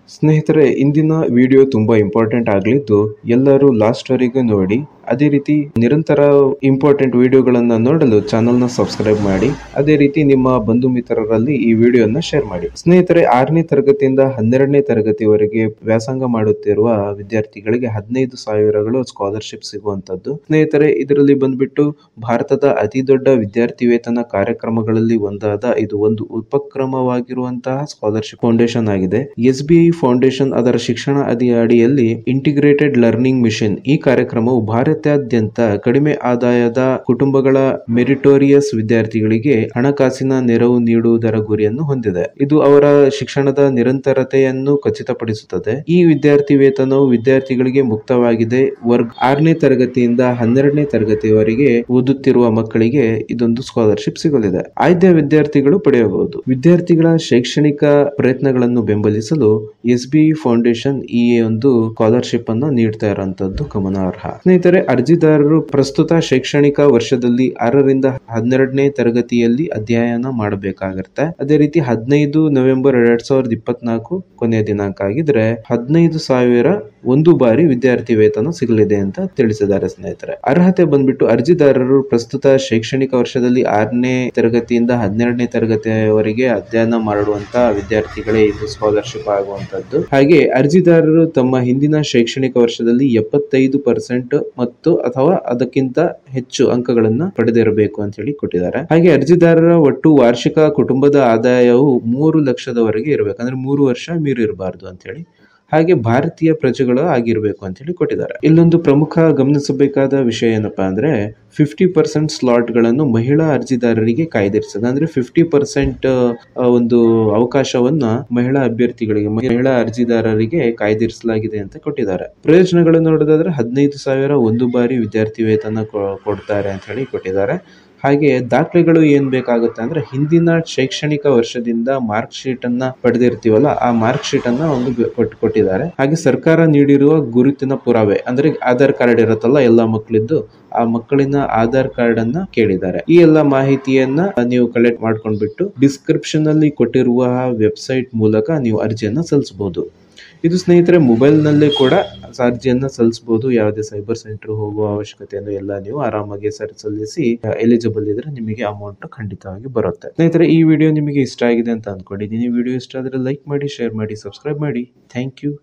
ಸ್ನೇಹಿತರೆ ಇಂದಿನ ವಿಡಿಯೋ ತುಂಬಾ ಇಂಪಾರ್ಟೆಂಟ್ ಆಗಲಿದ್ದು ಎಲ್ಲರೂ ಲಾಸ್ಟ್ ವರೆಗೂ ನೋಡಿ ಅದೇ ರೀತಿ ನಿರಂತರ ಇಂಪಾರ್ಟೆಂಟ್ ವಿಡಿಯೋಗಳನ್ನ ನೋಡಲು ಚಾನಲ್ನ ಸಬ್ಸ್ಕ್ರೈಬ್ ಮಾಡಿ ಅದೇ ರೀತಿ ನಿಮ್ಮ ಬಂಧು ಮಿತ್ರರಲ್ಲಿ ಈ ವಿಡಿಯೋನ ಶೇರ್ ಮಾಡಿ ಸ್ನೇಹಿತರೆ ಆರನೇ ತರಗತಿಯಿಂದ ಹನ್ನೆರಡನೇ ತರಗತಿವರೆಗೆ ವ್ಯಾಸಂಗ ಮಾಡುತ್ತಿರುವ ವಿದ್ಯಾರ್ಥಿಗಳಿಗೆ ಹದಿನೈದು ಸಾವಿರಗಳು ಸ್ಕಾಲರ್ಶಿಪ್ ಸಿಗುವಂತದ್ದು ಸ್ನೇಹಿತರೆ ಇದರಲ್ಲಿ ಬಂದ್ಬಿಟ್ಟು ಭಾರತದ ಅತಿ ದೊಡ್ಡ ವಿದ್ಯಾರ್ಥಿ ವೇತನ ಕಾರ್ಯಕ್ರಮಗಳಲ್ಲಿ ಒಂದಾದ ಇದು ಒಂದು ಉಪಕ್ರಮವಾಗಿರುವಂತಹ ಸ್ಕಾಲರ್ಶಿಪ್ ಫೌಂಡೇಶನ್ ಆಗಿದೆ ಎಸ್ ಬಿ ಐ ಫೌಂಡೇಶನ್ ಅದರ ಶಿಕ್ಷಣ ಅದಿ ಅಡಿಯಲ್ಲಿ ಇಂಟಿಗ್ರೇಟೆಡ್ ಲರ್ನಿಂಗ್ ಮಿಷನ್ ಈ ಕಾರ್ಯಕ್ರಮವು ಭಾರತಾದ್ಯಂತ ಕಡಿಮೆ ಆದಾಯದ ಕುಟುಂಬಗಳ ಮೆರಿಟೋರಿಯಸ್ ವಿದ್ಯಾರ್ಥಿಗಳಿಗೆ ಹಣಕಾಸಿನ ನೆರವು ನೀಡುವುದರ ಗುರಿಯನ್ನು ಹೊಂದಿದೆ ಇದು ಅವರ ಶಿಕ್ಷಣದ ನಿರಂತರತೆಯನ್ನು ಖಚಿತಪಡಿಸುತ್ತದೆ ಈ ವಿದ್ಯಾರ್ಥಿ ವೇತನವು ವಿದ್ಯಾರ್ಥಿಗಳಿಗೆ ಮುಕ್ತವಾಗಿದೆ ವರ್ಗ ಆರನೇ ತರಗತಿಯಿಂದ ಹನ್ನೆರಡನೇ ತರಗತಿಯವರೆಗೆ ಓದುತ್ತಿರುವ ಮಕ್ಕಳಿಗೆ ಇದೊಂದು ಸ್ಕಾಲರ್ಶಿಪ್ ಸಿಗಲಿದೆ ಆಯ್ದ ವಿದ್ಯಾರ್ಥಿಗಳು ಪಡೆಯಬಹುದು ವಿದ್ಯಾರ್ಥಿಗಳ ಶೈಕ್ಷಣಿಕ ಪ್ರಯತ್ನಗಳನ್ನು ಬೆಂಬಲಿಸಲು ಎಸ್ ಬಿ ಫೌಂಡೇಶನ್ ಈ ಒಂದು ಸ್ಕಾಲರ್ಶಿಪ್ ಅನ್ನು ನೀಡ್ತಾ ಇರುವಂತದ್ದು ಗಮನಾರ್ಹ ಸ್ನೇಹಿತರೆ ಅರ್ಜಿದಾರರು ಪ್ರಸ್ತುತ ಶೈಕ್ಷಣಿಕ ವರ್ಷದಲ್ಲಿ ಆರರಿಂದ ಹನ್ನೆರಡನೇ ತರಗತಿಯಲ್ಲಿ ಅಧ್ಯಯನ ಮಾಡಬೇಕಾಗಿರುತ್ತೆ ಅದೇ ರೀತಿ ಹದಿನೈದು ನವೆಂಬರ್ ಎರಡ್ ಸಾವಿರದ ಇಪ್ಪತ್ನಾಲ್ಕು ಕೊನೆಯ ದಿನಾಂಕ ಆಗಿದ್ರೆ ಹದಿನೈದು ಸಾವಿರ ಒಂದು ಬಾರಿ ವಿದ್ಯಾರ್ಥಿ ವೇತನ ಸಿಗಲಿದೆ ಅಂತ ತಿಳಿಸಿದ್ದಾರೆ ಸ್ನೇಹಿತರೆ ಅರ್ಹತೆ ಬಂದ್ಬಿಟ್ಟು ಅರ್ಜಿದಾರರು ಪ್ರಸ್ತುತ ಶೈಕ್ಷಣಿಕ ವರ್ಷದಲ್ಲಿ ಆರನೇ ತರಗತಿಯಿಂದ ಹನ್ನೆರಡನೇ ತರಗತಿಯವರೆಗೆ ಅಧ್ಯಯನ ಮಾಡುವಂತಹ ವಿದ್ಯಾರ್ಥಿಗಳೇ ಇದು ಸ್ಕಾಲರ್ಶಿಪ್ ಆಗುವಂತದ್ದು ಹಾಗೆ ಅರ್ಜಿದಾರರು ತಮ್ಮ ಹಿಂದಿನ ಶೈಕ್ಷಣಿಕ ವರ್ಷದಲ್ಲಿ ಎಪ್ಪತ್ತೈದು ಪರ್ಸೆಂಟ್ ಮತ್ತು ಅಥವಾ ಅದಕ್ಕಿಂತ ಹೆಚ್ಚು ಅಂಕಗಳನ್ನ ಪಡೆದಿರಬೇಕು ಅಂತ ಹೇಳಿ ಕೊಟ್ಟಿದ್ದಾರೆ ಹಾಗೆ ಅರ್ಜಿದಾರರ ಒಟ್ಟು ವಾರ್ಷಿಕ ಕುಟುಂಬದ ಆದಾಯವು ಮೂರು ಲಕ್ಷದವರೆಗೆ ಇರಬೇಕು ಅಂದ್ರೆ ಮೂರು ವರ್ಷ ಮೀರಿರಬಾರ್ದು ಅಂತ ಹೇಳಿ ಹಾಗೆ ಭಾರತೀಯ ಪ್ರಜೆಗಳು ಆಗಿರಬೇಕು ಅಂತ ಹೇಳಿ ಕೊಟ್ಟಿದ್ದಾರೆ ಇಲ್ಲೊಂದು ಪ್ರಮುಖ ಗಮನಿಸಬೇಕಾದ ವಿಷಯ ಏನಪ್ಪಾ ಅಂದ್ರೆ ಫಿಫ್ಟಿ ಪರ್ಸೆಂಟ್ ಸ್ಲಾಟ್ ಗಳನ್ನು ಮಹಿಳಾ ಅರ್ಜಿದಾರರಿಗೆ ಕಾಯ್ದಿರಿಸದ ಅಂದ್ರೆ ಫಿಫ್ಟಿ ಪರ್ಸೆಂಟ್ ಒಂದು ಅವಕಾಶವನ್ನ ಮಹಿಳಾ ಅಭ್ಯರ್ಥಿಗಳಿಗೆ ಮಹಿಳಾ ಅರ್ಜಿದಾರರಿಗೆ ಕಾಯ್ದಿರಿಸಲಾಗಿದೆ ಅಂತ ಕೊಟ್ಟಿದ್ದಾರೆ ಪ್ರಯೋಜನಗಳನ್ನು ನೋಡೋದಾದ್ರೆ ಹದಿನೈದು ಸಾವಿರ ಒಂದು ಬಾರಿ ವಿದ್ಯಾರ್ಥಿ ವೇತನ ಕೊ- ಕೊಡ್ತಾರೆ ಅಂತ ಹೇಳಿ ಕೊಟ್ಟಿದ್ದಾರೆ ಹಾಗೆ ದಾಖಲೆಗಳು ಏನ್ ಬೇಕಾಗುತ್ತೆ ಅಂದ್ರೆ ಹಿಂದಿನ ಶೈಕ್ಷಣಿಕ ವರ್ಷದಿಂದ ಮಾರ್ಕ್ ಶೀಟ್ ಅನ್ನ ಪಡೆದಿರ್ತೀವಲ್ಲ ಆ ಮಾರ್ಕ್ ಶೀಟ್ ಅನ್ನ ಒಂದು ಬ- ಕೊಟ್- ಕೊಟ್ಟಿದ್ದಾರೆ ಹಾಗೆ ಸರ್ಕಾರ ನೀಡಿರುವ ಗುರುತಿನ ಪುರಾವೆ ಅಂದ್ರೆ ಆಧಾರ್ ಕಾರ್ಡ್ ಇರುತ್ತಲ್ಲ ಎಲ್ಲಾ ಮಕ್ಕಳಿದ್ದು ಆ ಮಕ್ಕಳಿನ ಆಧಾರ್ ಕಾರ್ಡ್ ಅನ್ನ ಕೇಳಿದ್ದಾರೆ ಈ ಎಲ್ಲ ಮಾಹಿತಿಯನ್ನ ನೀವು ಕಲೆಕ್ಟ್ ಮಾಡ್ಕೊಂಡ್ಬಿಟ್ಟು ಡಿಸ್ಕ್ರಿಪ್ಷನ್ ಅಲ್ಲಿ ಕೊಟ್ಟಿರುವ ವೆಬ್ಸೈಟ್ ಮೂಲಕ ನೀವು ಅರ್ಜಿಯನ್ನ ಸಲ್ಲಿಸಬಹುದು ಇದು ಸ್ನೇಹಿತರೆ ಮೊಬೈಲ್ ನಲ್ಲೇ ಕೂಡ ಅರ್ಜಿಯನ್ನ ಸಲ್ಲಿಸಬಹುದು ಯಾವುದೇ ಸೈಬರ್ ಸೆಂಟರ್ ಹೋಗುವ ಅವಶ್ಯಕತೆಯನ್ನು ಎಲ್ಲ ನೀವು ಆರಾಮಾಗಿ ಸರ್ ಸಲ್ಲಿಸಿ ಎಲಿಜಿಬಲ್ ಇದ್ರೆ ನಿಮಗೆ ಅಮೌಂಟ್ ಖಂಡಿತವಾಗಿ ಬರುತ್ತೆ ಸ್ನೇಹಿತರೆ ಈ ವಿಡಿಯೋ ನಿಮಗೆ ಇಷ್ಟ ಆಗಿದೆ ಅಂತ ಅನ್ಕೊಂಡಿದ್ದೀನಿ ವಿಡಿಯೋ ಇಷ್ಟ ಆದ್ರೆ ಲೈಕ್ ಮಾಡಿ ಶೇರ್ ಮಾಡಿ ಸಬ್ಸ್ಕ್ರೈಬ್ ಮಾಡಿ ಥ್ಯಾಂಕ್ ಯು